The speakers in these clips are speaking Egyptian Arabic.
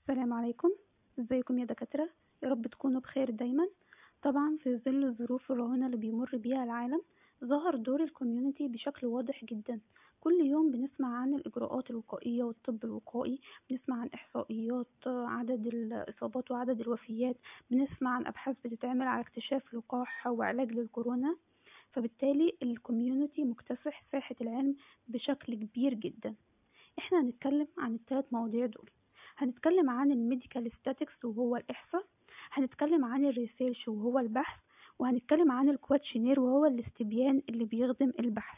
السلام عليكم ازيكم يا دكاترة يا رب تكونوا بخير دايما طبعا في ظل الظروف الرهينة اللي بيمر بيها العالم ظهر دور الكوميونتي بشكل واضح جدا كل يوم بنسمع عن الإجراءات الوقائية والطب الوقائي بنسمع عن إحصائيات عدد الإصابات وعدد الوفيات بنسمع عن أبحاث بتتعمل على اكتشاف لقاح وعلاج للكورونا فبالتالي الكوميونتي مكتسح ساحة العلم بشكل كبير جدا احنا هنتكلم عن الثلاث مواضيع دول هنتكلم عن الميديكال ستاتكس وهو الإحصاء هنتكلم عن الريسيرش وهو البحث وهنتكلم عن الكواتشنير وهو الاستبيان اللي بيخدم البحث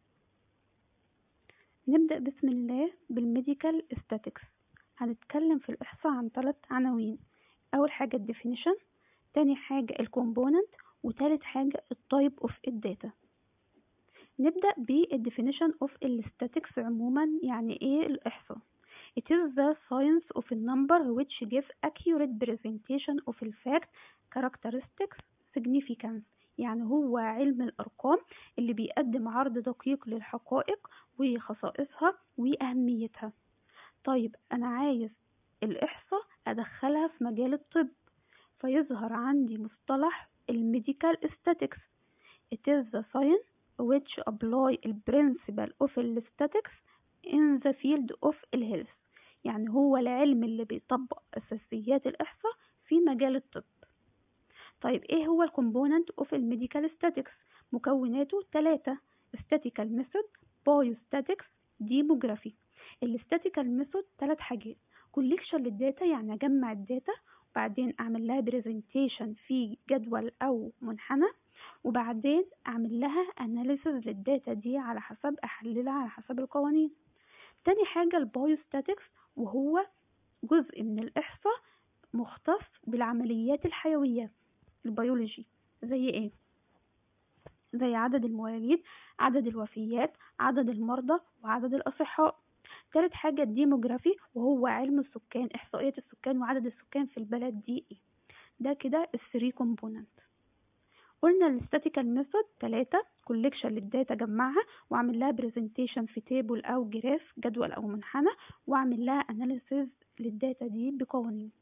نبدأ بسم الله بالميديكال ستاتكس هنتكلم في الإحصاء عن ثلاث عناوين أول حاجة الديفينيشن تاني حاجة الكومبوننت وتالت حاجة التايب اوف الداتا نبدأ بالديفينيشن اوف الستاتكس عموما يعني ايه الإحصاء It is the science of a number which gives accurate presentation of a fact, characteristics, significance يعني هو علم الأرقام اللي بيقدم عرض دقيق للحقائق وخصائصها وأهميتها طيب أنا عايز الإحصاء أدخلها في مجال الطب فيظهر عندي مصطلح الميديكال statistics It is the science which apply the principle of statistics in the field of health يعني هو العلم اللي بيطبق أساسيات الإحصاء في مجال الطب طيب إيه هو الكومبوننت أوف الميديكال statistics مكوناته ثلاثة statistical method biostatics demography الاستاتيكال ميثود ثلاث حاجات collection للداتا يعني أجمع الداتا وبعدين أعمل لها برزنتيشن في جدول أو منحنى وبعدين أعمل لها أناليسز للداتا دي على حسب أحللها على حسب القوانين تاني حاجة البايوستاتكس وهو جزء من الإحصاء مختص بالعمليات الحيوية البيولوجي زي ايه زي عدد المواليد عدد الوفيات عدد المرضى وعدد الأصحاء تالت حاجة الديموغرافي وهو علم السكان إحصائية السكان وعدد السكان في البلد دي ايه ده كده الثري كومبوننت قلنا الاستاتيكال ميثود تلاتة كوليكشن للداتا جمعها واعمل لها برزنتيشن في تيبل او جراف جدول او منحنى واعمل لها اناليسيز للداتا دي بقوانين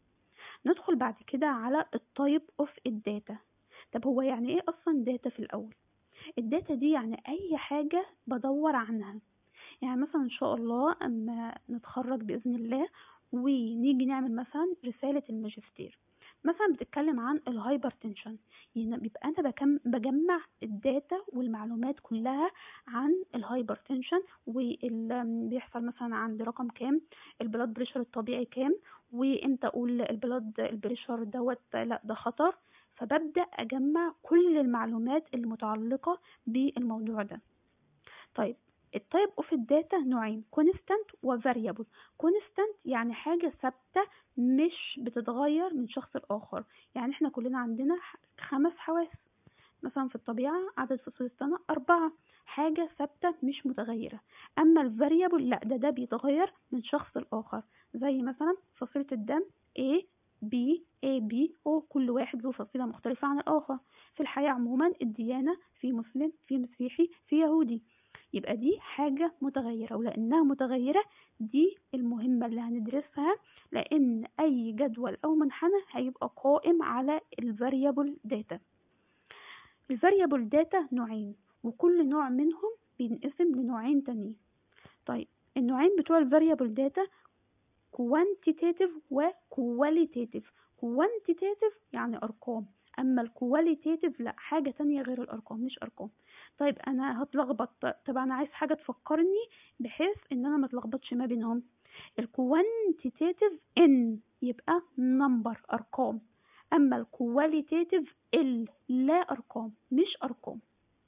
ندخل بعد كده على التايب اوف الداتا طب هو يعني ايه اصلا داتا في الاول الداتا دي يعني اي حاجة بدور عنها يعني مثلا ان شاء الله اما نتخرج باذن الله ونيجي نعمل مثلا رسالة الماجستير مثلا بتتكلم عن الهايبر تنشن يعني بيبقى انا بكم بجمع الداتا والمعلومات كلها عن الهايبر تنشن واللي بيحصل مثلا عند رقم كام البلاد بريشر الطبيعي كام وامتى اقول البلاد البريشر دوت لا ده خطر فببدا اجمع كل المعلومات المتعلقه بالموضوع ده طيب التايب اوف الداتا نوعين كونستانت وفاريبل كونستانت يعني حاجة ثابتة مش بتتغير من شخص لآخر يعني احنا كلنا عندنا خمس حواس مثلا في الطبيعة عدد فصول السنة أربعة حاجة ثابتة مش متغيرة أما الفاريبل لا ده ده بيتغير من شخص لآخر زي مثلا فصيلة الدم A B A B O كل واحد له فصيلة مختلفة عن الآخر في الحياة عموما الديانة في مسلم في مسيحي في يهودي يبقى دي حاجة متغيرة ولأنها متغيرة دي المهمة اللي هندرسها لأن أي جدول أو منحنى هيبقى قائم على الفاريبل داتا الفاريبل داتا نوعين وكل نوع منهم بينقسم لنوعين تانيين طيب النوعين بتوع الفاريبل داتا quantitative و qualitative quantitative يعني أرقام اما الكواليتيتيف لا حاجه تانية غير الارقام مش ارقام طيب انا هتلخبط طب انا عايز حاجه تفكرني بحيث ان انا ما اتلخبطش ما بينهم الكوانتيتيف ان يبقى نمبر ارقام اما الكواليتيتيف ال لا ارقام مش ارقام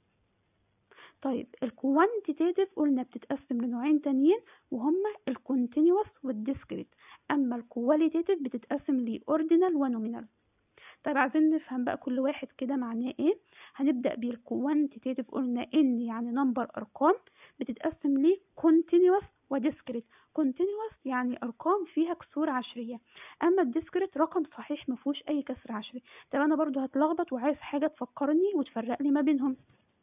طيب الكوانتيتيف قلنا بتتقسم لنوعين تانيين وهما الكونتينوس والديسكريت اما الكواليتيتيف بتتقسم لاوردينال ونومينال طيب عايزين نفهم بقى كل واحد كده معناه ايه هنبدأ بالكوانتيتيف قلنا ان يعني نمبر ارقام بتتقسم ل continuous وديسكريت continuous يعني ارقام فيها كسور عشرية اما الديسكريت رقم صحيح ما فيهوش اي كسر عشري طب انا برضو هتلخبط وعايز حاجة تفكرني وتفرق لي ما بينهم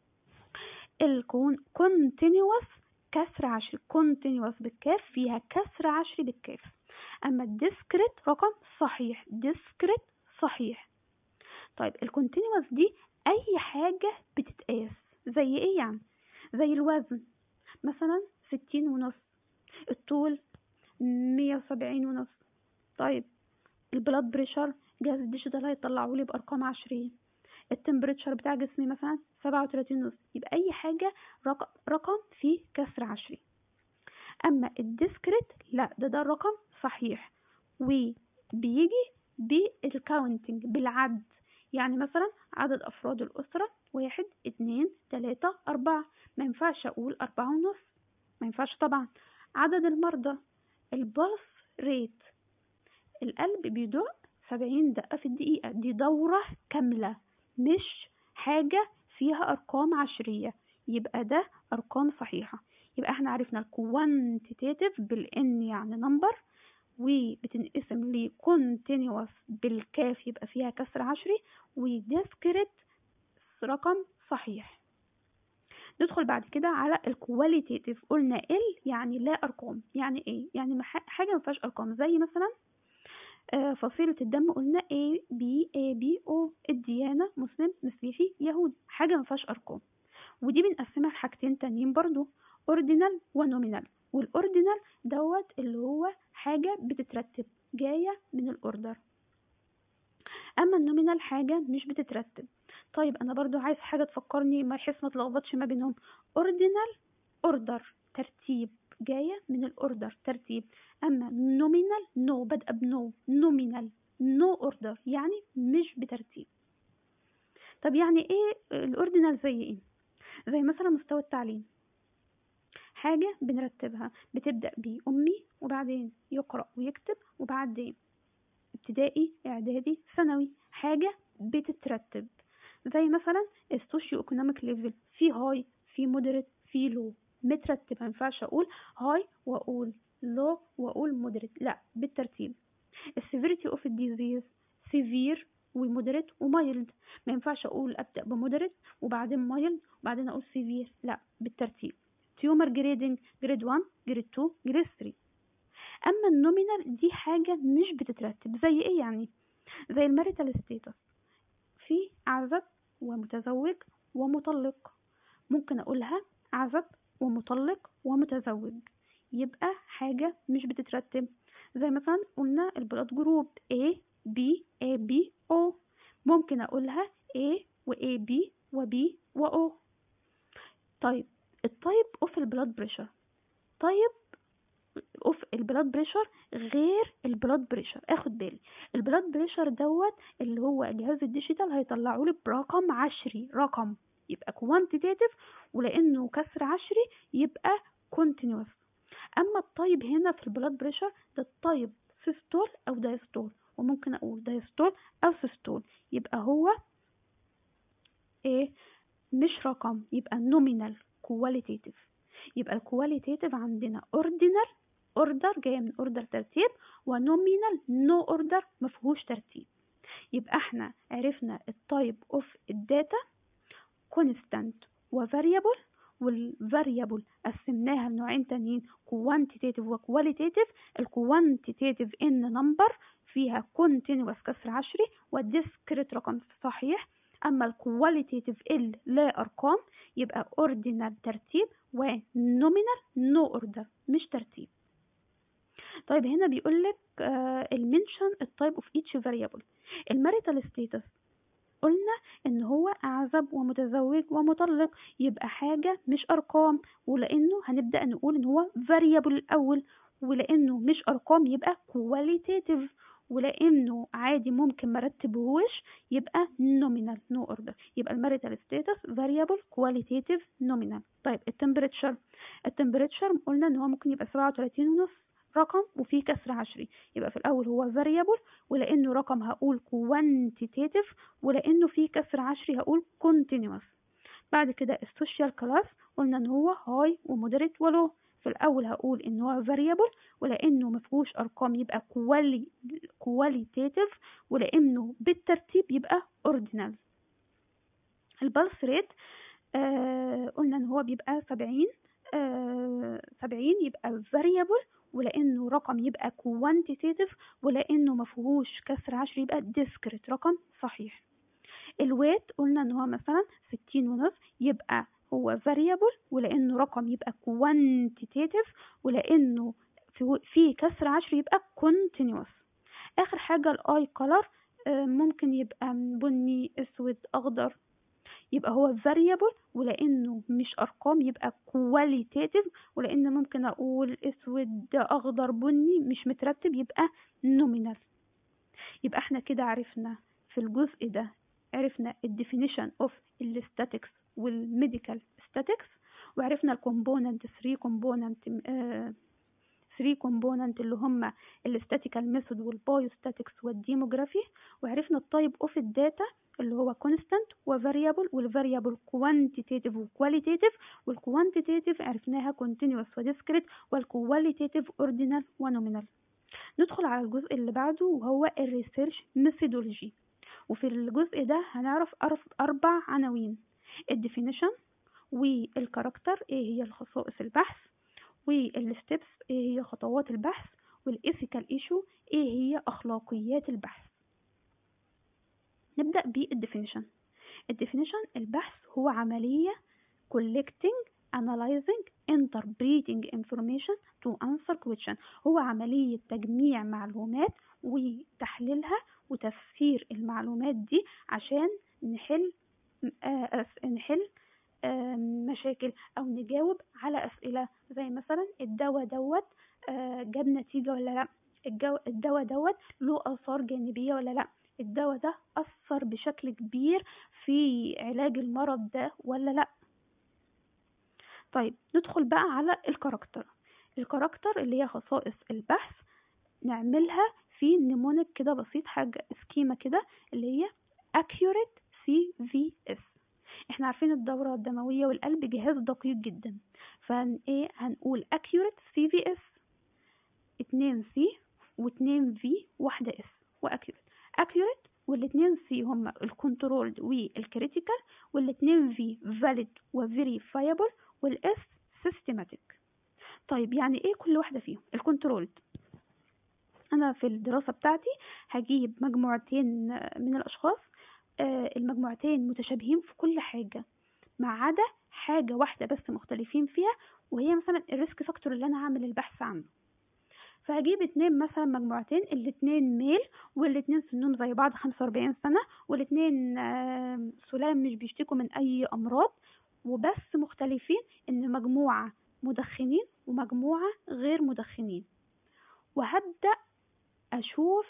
الكون continuous كسر عشري continuous بالكاف فيها كسر عشري بالكاف اما الديسكريت رقم صحيح ديسكريت صحيح طيب الكونتينوس دي اي حاجة بتتقاس زي ايه يعني زي الوزن مثلا ستين ونص الطول مية وسبعين ونص طيب البلاد بريشر جهاز الديجيتال هيطلعوا لي بارقام عشرين التمبريتشر بتاع جسمي مثلا سبعة وتلاتين ونص يبقى اي حاجة رقم, رقم فيه كسر عشري اما الديسكريت لا ده ده الرقم صحيح وبيجي بالكاونتنج بالعد يعني مثلا عدد افراد الاسرة واحد اتنين تلاتة اربعة ما ينفعش اقول اربعة ونص ما ينفعش طبعا عدد المرضى البلس ريت القلب بيدق سبعين دقة في الدقيقة دي دورة كاملة مش حاجة فيها أرقام عشرية يبقى ده أرقام صحيحة يبقى احنا عرفنا الكوانتيتيف بالان يعني نمبر وبتنقسم ل continuous بالكاف يبقى فيها كسر عشري وديسكريت رقم صحيح ندخل بعد كده على الكواليتيف قلنا ال يعني لا ارقام يعني ايه يعني حاجه ما فيهاش ارقام زي مثلا آه فصيلة الدم قلنا A B A B O الديانة مسلم مسيحي يهودي حاجة ما فيهاش أرقام ودي بنقسمها لحاجتين تانيين برضو اوردينال ونومينال والاوردينال دوت اللي هو حاجة بتترتب جاية من الاوردر اما النومينال حاجة مش بتترتب طيب انا برضو عايز حاجة تفكرني ما يحس ما تلخبطش ما بينهم اوردينال اوردر ترتيب جاية من الاوردر ترتيب اما نومينال نو بدأ بنو نومينال نو اوردر يعني مش بترتيب طب يعني ايه الاوردينال زي ايه زي مثلا مستوى التعليم حاجة بنرتبها بتبدأ بأمي وبعدين يقرأ ويكتب وبعدين ابتدائي اعدادي ثانوي حاجة بتترتب زي مثلا السوشيو ايكونوميك ليفل في هاي في مودريت في لو مترتب ما ينفعش اقول هاي واقول لو واقول مودريت لا بالترتيب السيفيريتي اوف الديزيز سيفير ومودريت ومايلد ما ينفعش اقول ابدا بمودريت وبعدين مايلد وبعدين اقول سيفير لا بالترتيب تيومر جريدنج جريد 1 جريد 2 جريد 3 اما النومينال دي حاجه مش بتترتب زي ايه يعني زي الماريتال ستيتس في عزب ومتزوج ومطلق ممكن اقولها عزب ومطلق ومتزوج يبقى حاجة مش بتترتب زي مثلا قلنا البلاد جروب A B A B O ممكن اقولها A و A B و B و O طيب الطيب اوف البلاد بريشر طيب اوف البلاد بريشر غير البلاد بريشر اخد بالي البلاد بريشر دوت اللي هو جهاز الديجيتال هيطلعوا لي برقم عشري رقم يبقى كوانتيتيف ولانه كسر عشري يبقى كونتينوس اما الطيب هنا في البلاد بريشر ده الطيب سيستول او دايستول وممكن اقول دايستول او سيستول يبقى هو ايه مش رقم يبقى نومينال كواليتيتيف يبقى الكواليتيتيف عندنا اوردينال اوردر جايه من اوردر ترتيب ونومينال نو اوردر مفيهوش ترتيب يبقى احنا عرفنا التايب اوف الداتا كونستانت وفاريبل والفاريبل قسمناها لنوعين تانيين كوانتيتيف وكواليتيتيف الكوانتيتيف ان نمبر فيها كونتينوس كسر عشري والديسكريت رقم صحيح اما الكواليتيتيف ال لا ارقام يبقى اوردينال ترتيب ونومينال نو اوردر مش ترتيب طيب هنا بيقول لك المنشن التايب اوف ايتش فاريبل الماريتال ستيتس قلنا ان هو اعزب ومتزوج ومطلق يبقى حاجة مش ارقام ولانه هنبدأ نقول ان هو variable الاول ولانه مش ارقام يبقى qualitative ولانه عادي ممكن مرتبهوش يبقى nominal no order يبقى الماريتال ستاتس variable qualitative nominal طيب التمبريتشر التمبريتشر قلنا ان هو ممكن يبقى سبعة وتلاتين ونص رقم وفيه كسر عشري يبقى في الأول هو variable ولأنه رقم هقول quantitative ولأنه فيه كسر عشري هقول continuous بعد كده السوشيال كلاس قلنا ان هو هاي ومودريت ولو في الأول هقول ان هو variable ولأنه مفيهوش أرقام يبقى qualitative ولأنه بالترتيب يبقى ordinal البلس ريت آه قلنا ان هو بيبقى سبعين آه سبعين يبقى variable ولانه رقم يبقى quantitative ولانه مفهوش كسر عشر يبقى discrete رقم صحيح الويت قلنا ان هو مثلا ستين ونص يبقى هو variable ولانه رقم يبقى quantitative ولانه في, في كسر عشر يبقى continuous اخر حاجة الاي color ممكن يبقى بني اسود اخضر يبقى هو variable ولانه مش ارقام يبقى qualitative ولان ممكن اقول اسود اخضر بني مش مترتب يبقى nominal يبقى احنا كده عرفنا في الجزء ده عرفنا الديفينيشن اوف الستاتكس والميديكال statics وعرفنا الكومبوننت 3 كومبوننت 3 كومبوننت اللي هم الاستاتيكال ميثود والبايوستاتكس والديموجرافي وعرفنا التايب اوف الداتا اللي هو كونستانت وفاريبل والفاريبل كوانتيتيف وكواليتيف والكوانتيتيف عرفناها كونتينوس وديسكريت والكواليتيف اوردينال ونومينال ندخل على الجزء اللي بعده وهو الريسيرش ميثودولوجي وفي الجزء ده هنعرف أربع عناوين الديفينيشن والكاركتر ايه هي الخصائص البحث والستبس ايه هي خطوات البحث والايثيكال ايشو ايه هي اخلاقيات البحث نبدأ بالديفينيشن الديفينيشن البحث هو عملية collecting analyzing interpreting information to answer question هو عملية تجميع معلومات وتحليلها وتفسير المعلومات دي عشان نحل آه نحل آه مشاكل او نجاوب على اسئله زي مثلا الدواء دوت آه جاب نتيجه ولا لا الدواء دوت له اثار جانبيه ولا لا الدواء ده اثر بشكل كبير في علاج المرض ده ولا لا طيب ندخل بقى على الكاركتر الكاركتر اللي هي خصائص البحث نعملها في نمونك كده بسيط حاجة سكيمة كده اللي هي accurate CVS احنا عارفين الدورة الدموية والقلب جهاز دقيق جدا فان ايه هنقول accurate CVS اتنين C واتنين V واحدة S واكيوريت accurate والاتنين C هما الكنترولد والكريتيكال والاتنين V valid وفيريفايبل والاس systematic طيب يعني ايه كل واحدة فيهم الكنترولد انا في الدراسة بتاعتي هجيب مجموعتين من الاشخاص المجموعتين متشابهين في كل حاجة ما عدا حاجة واحدة بس مختلفين فيها وهي مثلا الريسك فاكتور اللي انا هعمل البحث عنه فهجيب اتنين مثلا مجموعتين الاتنين ميل والاتنين سنهم زي بعض خمسة واربعين سنة والاتنين سلام مش بيشتكوا من اي امراض وبس مختلفين ان مجموعة مدخنين ومجموعة غير مدخنين وهبدأ اشوف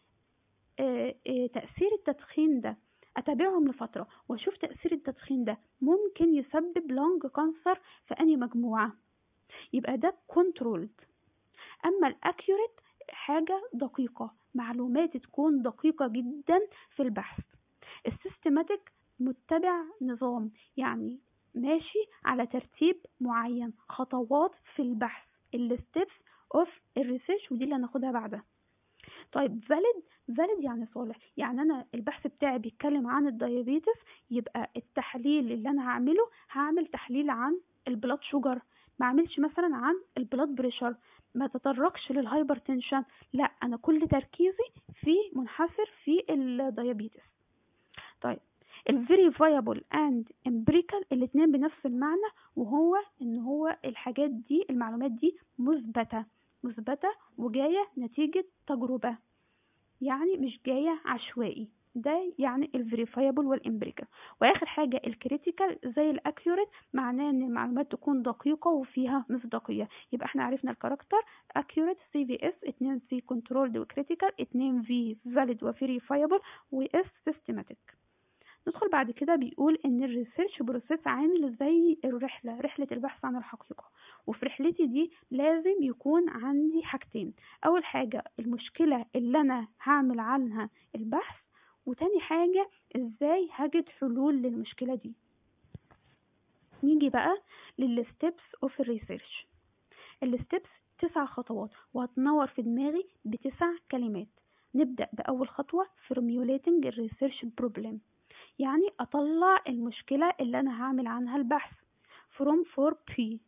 تأثير التدخين ده اتابعهم لفترة واشوف تأثير التدخين ده ممكن يسبب لونج كانسر في اني مجموعة يبقى ده كنترولد اما الاكيوريت حاجة دقيقة معلومات تكون دقيقة جدا في البحث السيستماتيك متبع نظام يعني ماشي على ترتيب معين خطوات في البحث الستبس اوف الريسيرش ودي اللي هناخدها بعدها طيب فاليد فاليد يعني صالح يعني انا البحث بتاعي بيتكلم عن الديابيتس يبقى التحليل اللي انا هعمله هعمل تحليل عن البلاد شوجر ما اعملش مثلا عن البلاد بريشر ما تطرقش للهايبرتنشن لا انا كل تركيزي في منحصر في الديابيتس طيب الفيري فايبل اند امبريكال الاثنين بنفس المعنى وهو ان هو الحاجات دي المعلومات دي مثبته مثبته وجايه نتيجه تجربه يعني مش جايه عشوائي ده يعني الفيريفايبل والامبريكال واخر حاجه الكريتيكال زي الاكيوريت معناه ان المعلومات تكون دقيقه وفيها مصداقيه يبقى احنا عرفنا الكاركتر اكيوريت سي في اس 2 سي كنترولد وكريتيكال 2 في فاليد وفيريفايبل واس سيستماتيك ندخل بعد كده بيقول ان الريسيرش بروسيس عامل زي الرحله رحله البحث عن الحقيقه وفي رحلتي دي لازم يكون عندي حاجتين اول حاجه المشكله اللي انا هعمل عنها البحث وتاني حاجة ازاي هجد حلول للمشكلة دي نيجي بقى للستبس اوف الريسيرش الستبس تسع خطوات وهتنور في دماغي بتسع كلمات نبدأ بأول خطوة formulating الريسيرش بروبلم يعني أطلع المشكلة اللي أنا هعمل عنها البحث from for P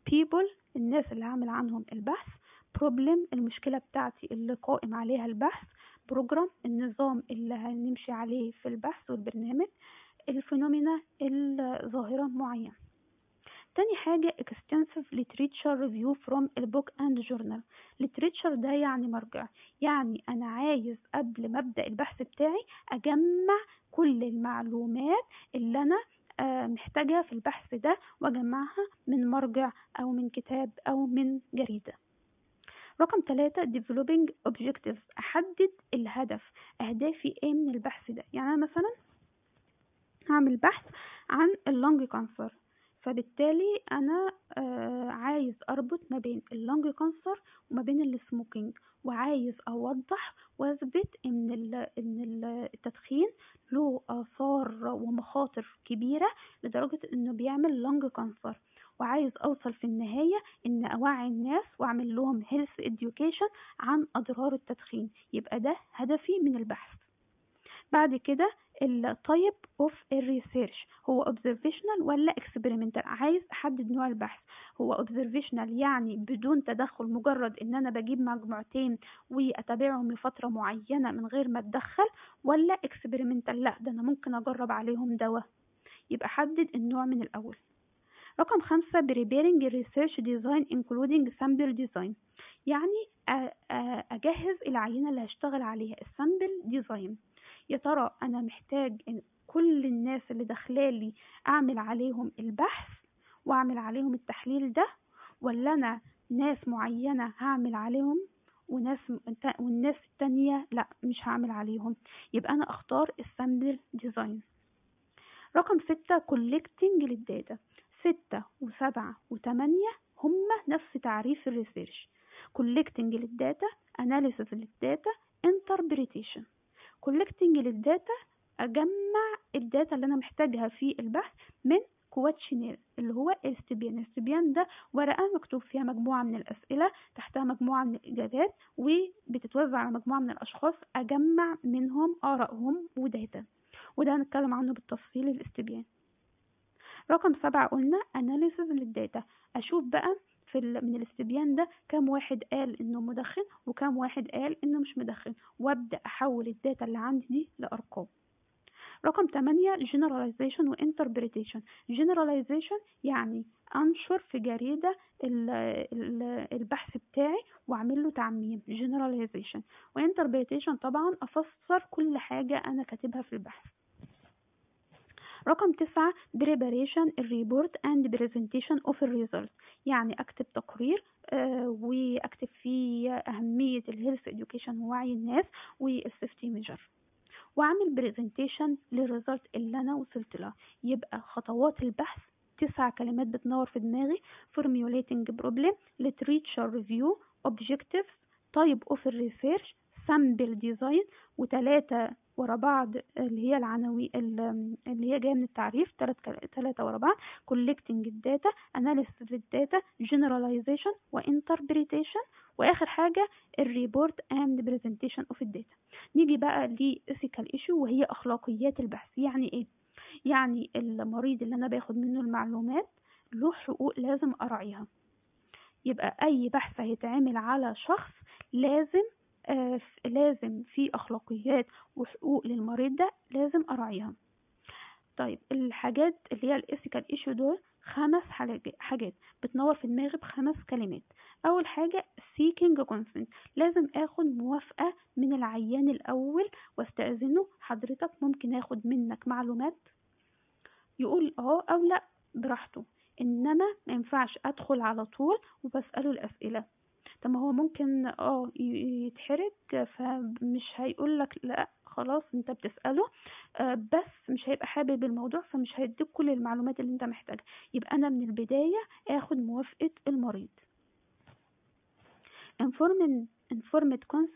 people الناس اللي هعمل عنهم البحث problem المشكلة بتاعتي اللي قائم عليها البحث program النظام اللي هنمشي عليه في البحث والبرنامج الفينومينا الظاهرة معينة تاني حاجة extensive literature review from a book and journal literature ده يعني مرجع يعني أنا عايز قبل ما أبدأ البحث بتاعي أجمع كل المعلومات اللي أنا آه، محتاجها في البحث ده وأجمعها من مرجع أو من كتاب أو من جريدة رقم ثلاثة developing objectives أحدد الهدف أهدافي إيه من البحث ده يعني أنا مثلا هعمل بحث عن اللونج كانسر فبالتالي انا آه عايز اربط ما بين اللونج كانسر وما بين السموكينج وعايز اوضح واثبت ان ان التدخين له اثار ومخاطر كبيره لدرجه انه بيعمل لونج كانسر وعايز اوصل في النهايه ان اوعي الناس واعمل لهم هيلث education عن اضرار التدخين يبقى ده هدفي من البحث بعد كده التايب اوف الريسيرش هو observational ولا experimental عايز احدد نوع البحث هو observational يعني بدون تدخل مجرد ان انا بجيب مجموعتين واتابعهم لفتره معينه من غير ما اتدخل ولا experimental لا ده انا ممكن اجرب عليهم دواء يبقى حدد النوع من الاول رقم خمسة preparing research design including sample design يعني أجهز العينة اللي هشتغل عليها السامبل ديزاين يا ترى انا محتاج إن كل الناس اللي داخلالي اعمل عليهم البحث واعمل عليهم التحليل ده ولا انا ناس معينة هعمل عليهم وناس والناس التانية لا مش هعمل عليهم يبقى انا اختار السامبل ديزاين رقم ستة collecting للداتا ستة وسبعة وتمانية هما نفس تعريف الريسيرش collecting للداتا analysis للداتا interpretation collecting للداتا اجمع الداتا اللي انا محتاجها في البحث من كواتشنير اللي هو الاستبيان الاستبيان ده ورقة مكتوب فيها مجموعة من الأسئلة تحتها مجموعة من الإجابات وبتتوزع على مجموعة من الأشخاص أجمع منهم آرائهم وداتا وده هنتكلم عنه بالتفصيل الاستبيان رقم سبعة قلنا analysis للداتا أشوف بقى في من الاستبيان ده كام واحد قال انه مدخن وكام واحد قال انه مش مدخن وابدا احول الداتا اللي عندي دي لارقام رقم 8 generalization و interpretation generalization يعني انشر في جريدة البحث ربحث بتاعي واعمل له تعميم generalization و interpretation طبعا افسر كل حاجة انا كاتبها في البحث رقم تسعة preparation الريبورت and presentation of the results يعني أكتب تقرير آه وأكتب فيه أهمية الهيلث education ووعي الناس والسيفتي ميجر وأعمل بريزنتيشن للريزلت اللي أنا وصلت لها يبقى خطوات البحث تسع كلمات بتنور في دماغي formulating problem literature review objectives type of research sample design وتلاتة ورا بعض اللي هي العناوين اللي هي جايه من التعريف ثلاث ثلاثه ورا بعض collecting الداتا analysis للداتا generalization وinterpretation واخر حاجه الريبورت and presentation of الداتا نيجي بقى لإيثيكال ايشو وهي اخلاقيات البحث يعني ايه يعني المريض اللي انا باخد منه المعلومات له حقوق لازم اراعيها يبقى اي بحث هيتعمل على شخص لازم آه لازم في اخلاقيات وحقوق للمريض ده لازم اراعيها طيب الحاجات اللي هي الايثيكال ايشو دول خمس حاجات بتنور في دماغي بخمس كلمات اول حاجه seeking consent لازم اخد موافقه من العيان الاول واستاذنه حضرتك ممكن اخد منك معلومات يقول اه او لا براحته انما ما ينفعش ادخل على طول وبساله الاسئله طب ما هو ممكن اه يتحرج فمش هيقول لك لا خلاص انت بتسأله آه بس مش هيبقى حابب الموضوع فمش هيديك كل المعلومات اللي انت محتاجها يبقى انا من البداية اخد موافقة المريض informed informed consent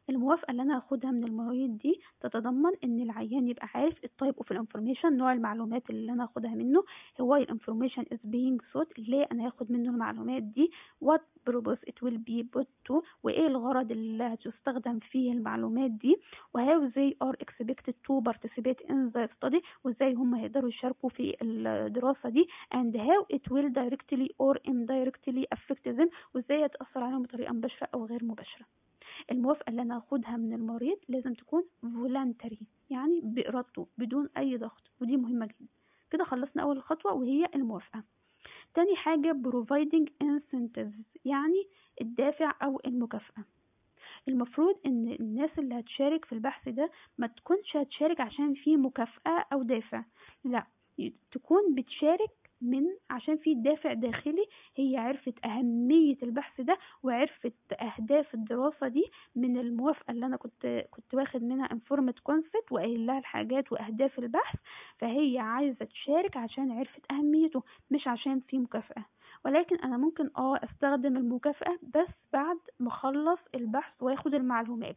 الموافقة اللي أنا هاخدها من المريض دي تتضمن إن العيان يبقى عارف التايب اوف الانفورميشن نوع المعلومات اللي أنا هاخدها منه هو الانفورميشن is being sought ليه أنا هاخد منه المعلومات دي what purpose it will be put to وإيه الغرض اللي هتستخدم فيه المعلومات دي و how they are expected to participate in the study وإزاي هم هيقدروا يشاركوا في الدراسة دي and how it will directly or indirectly affect them وإزاي هتأثر عليهم بطريقة مباشرة أو غير مباشرة الموافقة اللي أنا هاخدها من المريض لازم تكون voluntary يعني بإرادته بدون أي ضغط ودي مهمة جدا كده خلصنا أول خطوة وهي الموافقة تاني حاجة providing incentives يعني الدافع أو المكافأة المفروض ان الناس اللي هتشارك في البحث ده ما تكونش هتشارك عشان في مكافأة او دافع لا تكون بتشارك من عشان في دافع داخلي هي عرفت أهمية البحث ده وعرفت أهداف الدراسة دي من الموافقة اللي أنا كنت كنت واخد منها informed consent وقايل لها الحاجات وأهداف البحث فهي عايزة تشارك عشان عرفت أهميته مش عشان في مكافأة ولكن أنا ممكن اه أستخدم المكافأة بس بعد ما أخلص البحث وآخد المعلومات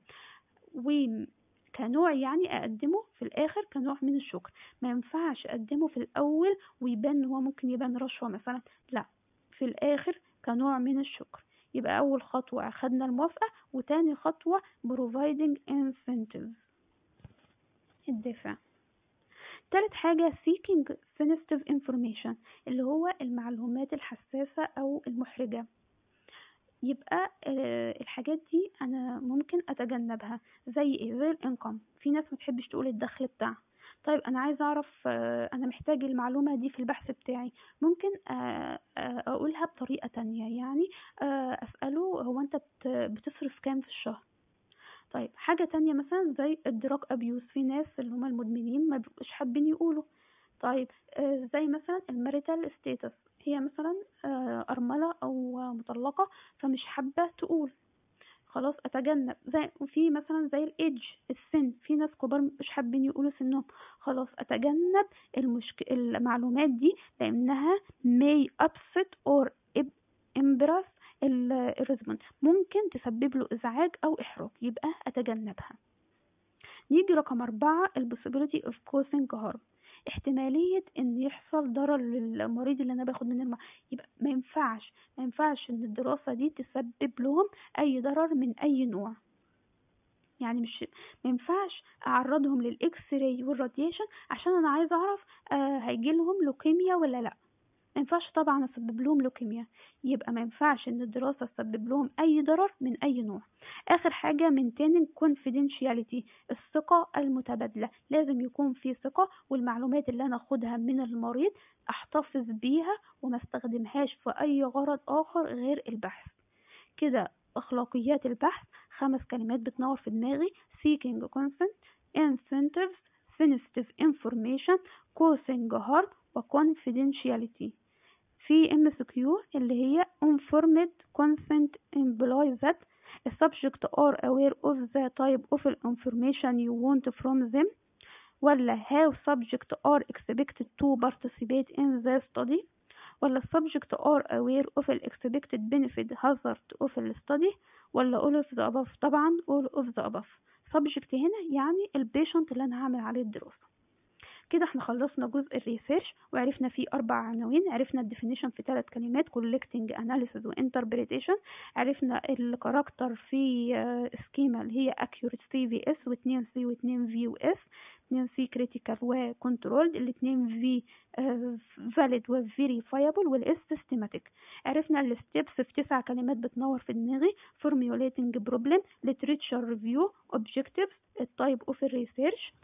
وكنوع يعني أقدمه في الآخر كنوع من الشكر ما ينفعش أقدمه في الأول ويبان هو ممكن يبان رشوة مثلا لا في الآخر كنوع من الشكر يبقى أول خطوة أخدنا الموافقة وتاني خطوة providing incentives الدفع تالت حاجة seeking sensitive information اللي هو المعلومات الحساسة أو المحرجة يبقى آه الحاجات دي أنا ممكن أتجنبها زي إيه زي الإنكم في ناس متحبش تقول الدخل بتاعها طيب أنا عايزة أعرف آه أنا محتاج المعلومة دي في البحث بتاعي ممكن آه أقولها بطريقة تانية يعني أسأله هو أنت بتصرف كام في الشهر طيب حاجة تانية مثلا زي الدراج أبيوز في ناس اللي هم المدمنين ما بيبقوش حابين يقولوا طيب آه زي مثلا الماريتال ستيتس هي مثلا آه أرملة أو مطلقة فمش حابة تقول خلاص اتجنب زي وفي مثلا زي الايدج السن في ناس كبار مش حابين يقولوا سنهم خلاص اتجنب المشك... المعلومات دي لانها may upset or embarrass الريزمنت ممكن تسبب له ازعاج او احراج يبقى اتجنبها نيجي رقم أربعة ال possibility of causing harm احتمالية ان يحصل ضرر للمريض اللي انا باخد منه الم... يبقى ما ينفعش ما ينفعش ان الدراسة دي تسبب لهم اي ضرر من اي نوع يعني مش ما ينفعش اعرضهم للاكس راي والراديشن عشان انا عايزه اعرف آه هيجي لهم لوكيميا ولا لا ما ينفعش طبعا اسبب لهم لوكيميا يبقى ما ينفعش ان الدراسة تسبب لهم اي ضرر من اي نوع اخر حاجة maintaining confidentiality الثقة المتبادلة لازم يكون في ثقة والمعلومات اللي انا اخدها من المريض احتفظ بيها وما استخدمهاش في اي غرض اخر غير البحث كده اخلاقيات البحث خمس كلمات بتنور في دماغي seeking consent incentives sensitive information causing harm وconfidentiality في MCQ اللي هي informed consent implies that the subject are aware of the type of information you want from them ولا how subject are expected to participate in the study ولا subject are aware of the expected benefit hazard of the study ولا all of the above طبعا all of the above subject هنا يعني البيشنت اللي انا هعمل عليه الدراسة كده احنا خلصنا جزء الريسيرش وعرفنا فيه اربع عناوين عرفنا الديفينيشن في ثلاث كلمات collecting analysis وانتربريتيشن عرفنا الكاركتر في سكيما اللي هي accurate سي في اس و2 سي و2 في و اس 2 سي critical وكنترول الاثنين في valid و verifiable والاس systematic عرفنا الستبس في تسع كلمات بتنور في دماغي formulating problem literature review objectives التايب اوف الريسيرش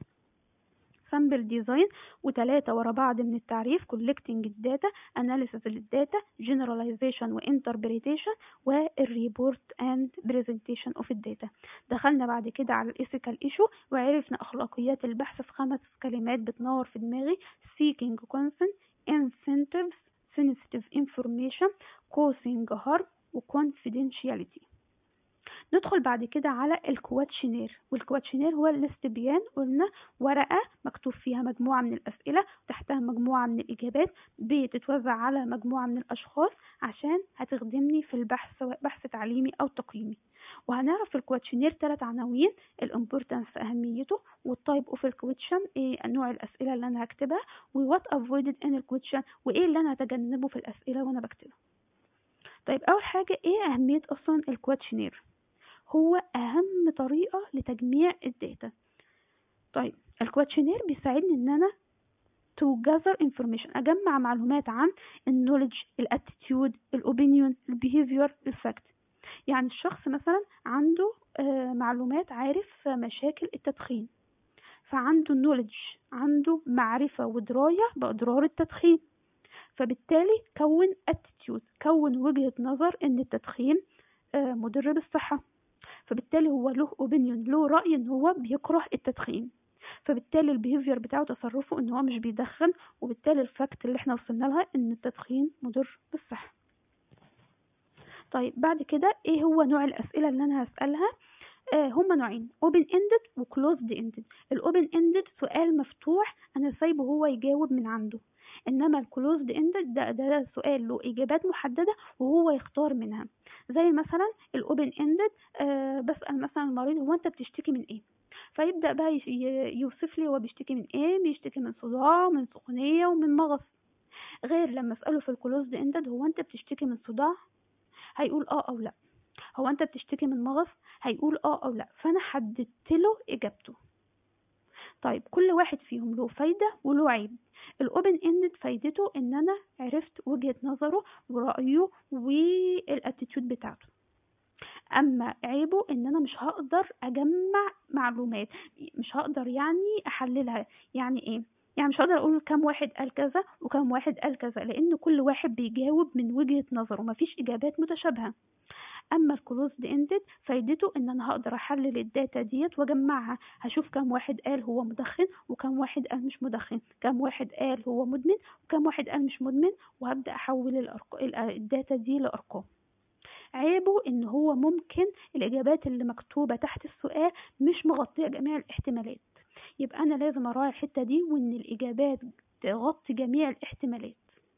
سامبل ديزاين وتلاتة ورا بعض من التعريف collecting الداتا analysis للداتا generalization وانتربريتيشن والريبورت and presentation of الداتا دخلنا بعد كده على الethical issue وعرفنا أخلاقيات البحث في خمس كلمات بتنور في دماغي seeking consent incentives sensitive information causing harm وconfidentiality ندخل بعد كده على الكواتشنير والكواتشنير هو الاستبيان قلنا ورقة مكتوب فيها مجموعة من الأسئلة وتحتها مجموعة من الإجابات بتتوزع على مجموعة من الأشخاص عشان هتخدمني في البحث سواء بحث تعليمي أو تقييمي وهنعرف في الكواتشنير ثلاث عناوين الامبورتانس اهميته والتايب اوف الكويتشن ايه نوع الاسئله اللي انا هكتبها ووات افويدد ان الكويتشن وايه اللي انا هتجنبه في الاسئله وانا بكتبها طيب اول حاجه ايه اهميه اصلا الكواتشنير هو اهم طريقه لتجميع الداتا طيب الكواتشنير بيساعدني ان انا to gather information اجمع معلومات عن النولج الاتيتيود الاوبينيون البيهيفير الفاكت يعني الشخص مثلا عنده آه معلومات عارف مشاكل التدخين فعنده نولج عنده معرفة ودراية بأضرار التدخين فبالتالي كون اتيتيود كون وجهة نظر ان التدخين آه مضر بالصحة فبالتالي هو له اوبينيون له رأي ان هو بيكره التدخين فبالتالي البيهيفير بتاعه تصرفه ان هو مش بيدخن وبالتالي الفاكت اللي احنا وصلنا لها ان التدخين مضر بالصحة طيب بعد كده ايه هو نوع الاسئلة اللي انا هسألها آه هما نوعين open ended و closed ended الاوبن ended سؤال مفتوح انا سايبه هو يجاوب من عنده انما الكلوزد اندد ده, ده, ده سؤال له اجابات محدده وهو يختار منها زي مثلا الاوبن اندد آه بسال مثلا المريض هو انت بتشتكي من ايه فيبدا بقى يوصف لي هو بيشتكي من ايه بيشتكي من صداع من سخونيه ومن مغص غير لما اساله في الكلوزد اندد هو انت بتشتكي من صداع هيقول اه او لا هو انت بتشتكي من مغص هيقول اه او لا فانا حددت له اجابته طيب كل واحد فيهم له فايده وله عيب الاوبن اندد فايدته ان انا عرفت وجهه نظره ورايه والاتيتيود بتاعته اما عيبه ان انا مش هقدر اجمع معلومات مش هقدر يعني احللها يعني ايه يعني مش هقدر اقول كم واحد قال كذا وكم واحد قال كذا لان كل واحد بيجاوب من وجهة نظره مفيش اجابات متشابهة اما الكلوزد اندد فايدته ان انا هقدر احلل الداتا ديت واجمعها هشوف كم واحد قال هو مدخن وكم واحد قال مش مدخن كم واحد قال هو مدمن وكم واحد قال مش مدمن وهبدا احول الأرق... الداتا دي لارقام عيبه ان هو ممكن الاجابات اللي مكتوبه تحت السؤال مش مغطيه جميع الاحتمالات يبقى انا لازم اراعي الحته دي وان الاجابات تغطي جميع الاحتمالات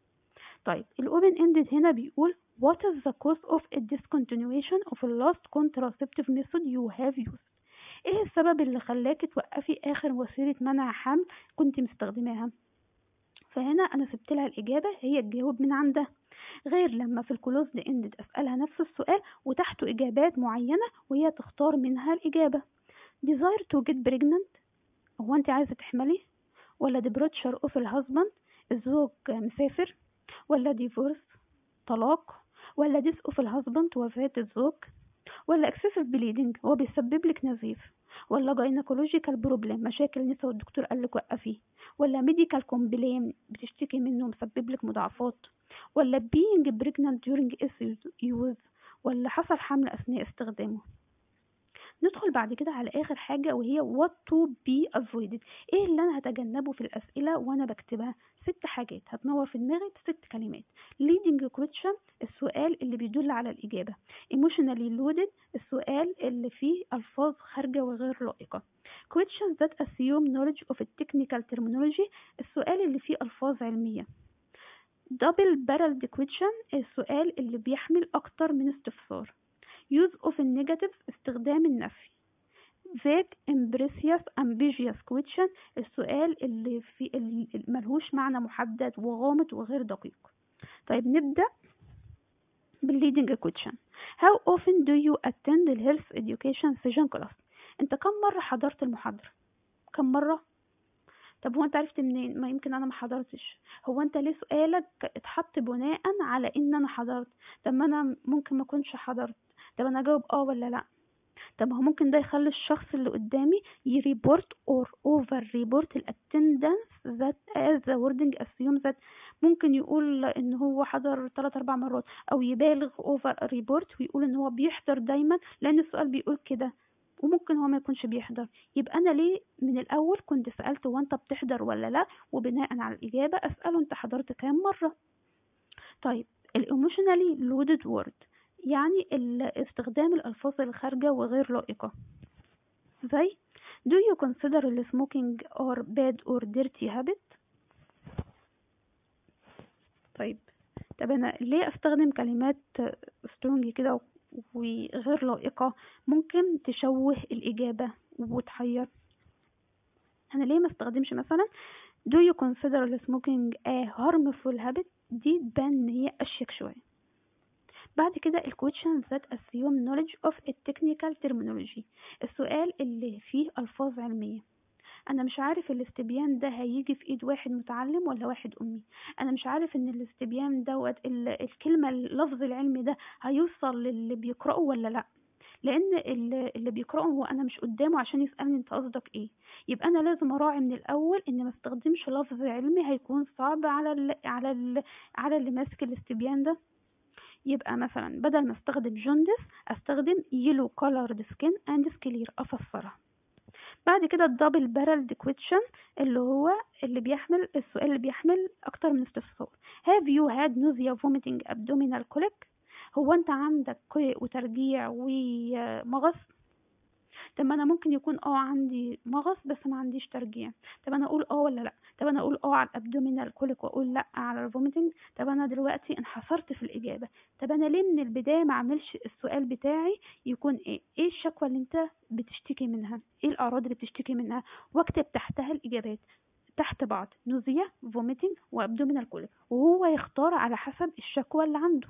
طيب الاوبن اندد هنا بيقول what is the cause of a discontinuation of a last contraceptive method you have used ايه السبب اللي خلاكي توقفي اخر وسيله منع حمل كنت مستخدماها فهنا انا سبت لها الاجابه هي تجاوب من عندها غير لما في الكلوزد اندد اسالها نفس السؤال وتحته اجابات معينه وهي تختار منها الاجابه desire to get pregnant هو انت عايزه تحملي ولا departure of الهازبند الزوج مسافر ولا ديفورس طلاق ولا ديس اوف الهازبند وفاة الزوج ولا اكسسيف بليدنج هو بيسبب لك نزيف ولا جاينكولوجيكال بروبلم مشاكل نسا والدكتور قال لك وقفي ولا ميديكال كومبلين بتشتكي منه مسبب لك مضاعفات ولا being pregnant during use ولا حصل حمل اثناء استخدامه ندخل بعد كده على اخر حاجة وهي what to be avoided ايه اللي انا هتجنبه في الاسئلة وانا بكتبها ست حاجات هتنور في دماغي ست كلمات leading question السؤال اللي بيدل على الاجابة emotionally loaded السؤال اللي فيه الفاظ خارجة وغير لائقة questions that assume knowledge of a technical terminology السؤال اللي فيه الفاظ علمية double barreled question السؤال اللي بيحمل اكتر من استفسار use of النيجاتيف استخدام النفي vague imprecious ambiguous question السؤال اللي في اللي ملهوش معنى محدد وغامض وغير دقيق طيب نبدأ بالleading question how often do you attend the health education session class انت كم مرة حضرت المحاضرة كم مرة طب هو انت عرفت منين ما يمكن انا ما حضرتش هو انت ليه سؤالك اتحط بناء على ان انا حضرت طب ما انا ممكن ما اكونش حضرت طب انا اجاوب اه ولا لا طب هو ممكن ده يخلي الشخص اللي قدامي يريبورت اور اوفر ريبورت الاتندنس ذات از ذا wording assume ذات ممكن يقول ان هو حضر 3 4 مرات او يبالغ اوفر ريبورت ويقول ان هو بيحضر دايما لان السؤال بيقول كده وممكن هو ما يكونش بيحضر يبقى انا ليه من الاول كنت سالته هو انت بتحضر ولا لا وبناء على الاجابه اساله انت حضرت كام مره طيب الايموشنالي لودد وورد يعني استخدام الألفاظ الخارجة وغير لائقة زي Do you consider smoking or bad or dirty habit؟ طيب طب أنا ليه أستخدم كلمات strong كده وغير لائقة ممكن تشوه الإجابة وتحير أنا ليه ما استخدمش مثلا do you consider smoking a harmful habit دي تبان إن هي أشيك شوية بعد كده ال questions that assume knowledge of a technical terminology السؤال اللي فيه ألفاظ علمية انا مش عارف الاستبيان ده هيجي في ايد واحد متعلم ولا واحد امي انا مش عارف ان الاستبيان دوت ال- الكلمه اللفظ العلمي ده هيوصل للي بيقراه ولا لا لان ال- اللي بيقراه هو انا مش قدامه عشان يسالني انت قصدك ايه يبقى انا لازم اراعي من الاول ان ما استخدمش لفظ علمي هيكون صعب على ال على ال على اللي ماسك الاستبيان ده يبقى مثلا بدل ما استخدم جوندس استخدم يلو colored skin and clear افسرها بعد كده الدبل بارل كويتشن اللي هو اللي بيحمل السؤال اللي بيحمل اكتر من استفسار have you had nausea vomiting abdominal colic هو انت عندك قيء وترجيع ومغص طب ما انا ممكن يكون اه عندي مغص بس ما عنديش ترجيع طب انا اقول اه ولا لا طب انا اقول اه على الابدومينال كوليك واقول لا على الفوميتنج طب انا دلوقتي انحصرت في الاجابه طب انا ليه من البدايه ما اعملش السؤال بتاعي يكون ايه ايه الشكوى اللي انت بتشتكي منها ايه الاعراض اللي بتشتكي منها واكتب تحتها الاجابات تحت بعض نوزيا فوميتنج وابدومينال كوليك وهو يختار على حسب الشكوى اللي عنده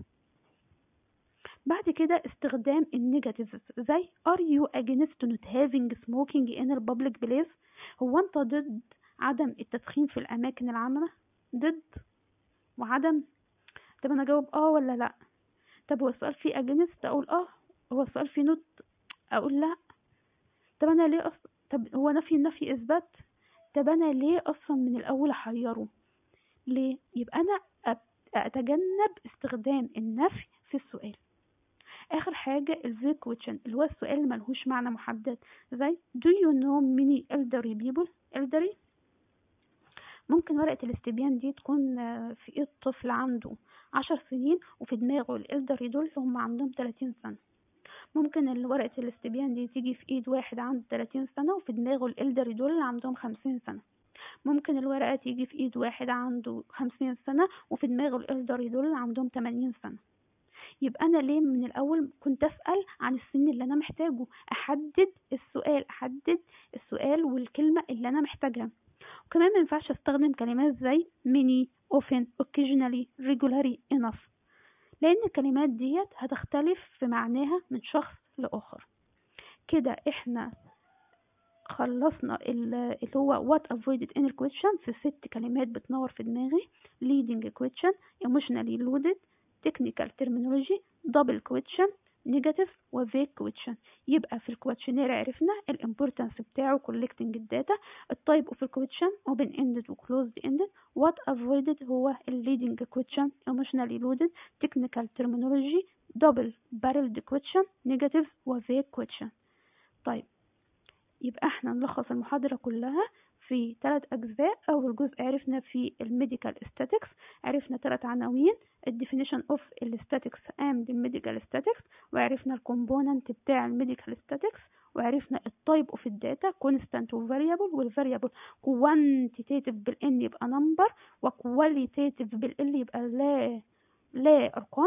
بعد كده استخدام النيجاتيفز زي are you against not having smoking in a public place هو انت ضد عدم التدخين في الاماكن العامة ضد وعدم طب انا اجاوب اه ولا لا طب هو السؤال فيه against اقول اه هو السؤال فيه not اقول لا طب انا ليه اصلا طب هو نفي النفي اثبات طب انا ليه اصلا من الاول احيره ليه يبقى انا أت- اتجنب استخدام النفي في السؤال اخر حاجة الفيك كويشن اللي هو السؤال اللي ملهوش معنى محدد زي do you know many elderly people elderly ممكن ورقة الاستبيان دي تكون آه، في ايد طفل عنده عشر سنين وفي دماغه الالدري دول هم عندهم 30 سنة ممكن ال- ورقة الاستبيان دي تيجي في ايد واحد عنده 30 سنة وفي دماغه الالدري دول اللي عندهم 50 سنة ممكن الورقة تيجي في ايد واحد عنده 50 سنة وفي دماغه الالدري دول اللي عندهم 80 سنة يبقى انا ليه من الاول كنت اسال عن السن اللي انا محتاجه احدد السؤال احدد السؤال والكلمه اللي انا محتاجها وكمان ما ينفعش استخدم كلمات زي many often occasionally regularly enough لان الكلمات ديت هتختلف في معناها من شخص لاخر كده احنا خلصنا ال- اللي هو what avoided in the question في ست كلمات بتنور في دماغي leading question emotionally loaded technical terminology double question negative و vague question يبقى في الكويشنير عرفنا الامبورتانس بتاعه collecting الداتا التايب اوف الكويشن open ended و closed ended what avoided هو ال leading question emotionally loaded technical terminology double barreled question negative و vague question طيب يبقى احنا نلخص المحاضرة كلها في ثلاث أجزاء أول جزء عرفنا في الميديكال statics عرفنا ثلاث عناوين الديفينيشن اوف الستاتكس and الميديكال statics وعرفنا الكومبوننت بتاع الميديكال statics وعرفنا التايب اوف الداتا كونستانت وفاريبل والفاريبل كوانتيتيف بالان يبقى نمبر وكواليتيف بالال يبقى لا لا ارقام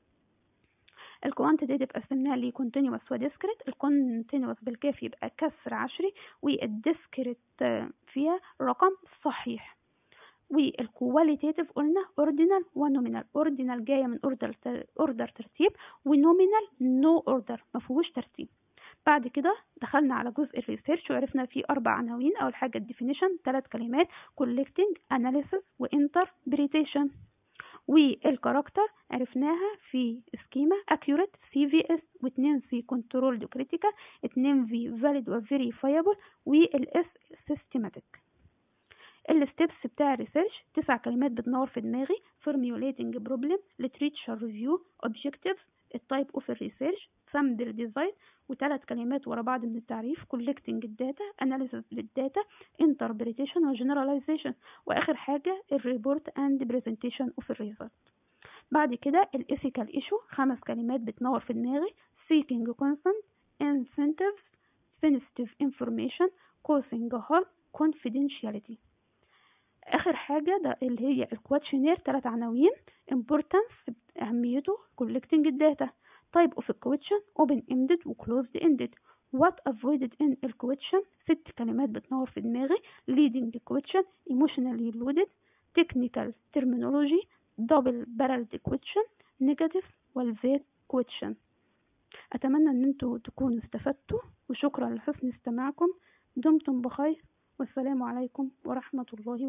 الكوانتيتيف قسمناها لي كونتينوس وديسكريت الكونتينوس بالكاف يبقى كسر عشري والديسكريت فيها رقم صحيح والكواليتيف قلنا اوردينال ونومينال اوردينال جايه من اوردر اوردر ترتيب ونومينال نو اوردر ما فيهوش ترتيب بعد كده دخلنا على جزء الريسيرش وعرفنا فيه اربع عناوين اول حاجه الديفينيشن ثلاث كلمات collecting analysis وانتربريتيشن والكاركتر عرفناها في سكيما accurate CVS و2 C controlled critical 2 V valid و verifiable والاس systematic الستبس بتاع الريسيرش تسع كلمات بتنور في دماغي formulating problem literature review objectives التايب اوف الريسيرش sample design وثلاث كلمات ورا بعض من التعريف collecting الداتا analysis للداتا interpretation و generalization واخر حاجة الريبورت and presentation of الريزلت بعد كده الethical issue خمس كلمات بتنور في دماغي seeking consent incentives sensitive information causing harm confidentiality اخر حاجه ده اللي هي الكواتشنير ثلاث عناوين importance اهميته collecting الداتا type of question open ended و closed ended what avoided in ال question ست كلمات بتنور في دماغي leading question emotionally loaded technical terminology double barreled question negative والفيت question أتمنى أن انتوا تكونوا استفدتوا وشكرا لحسن استماعكم دمتم بخير والسلام عليكم ورحمة الله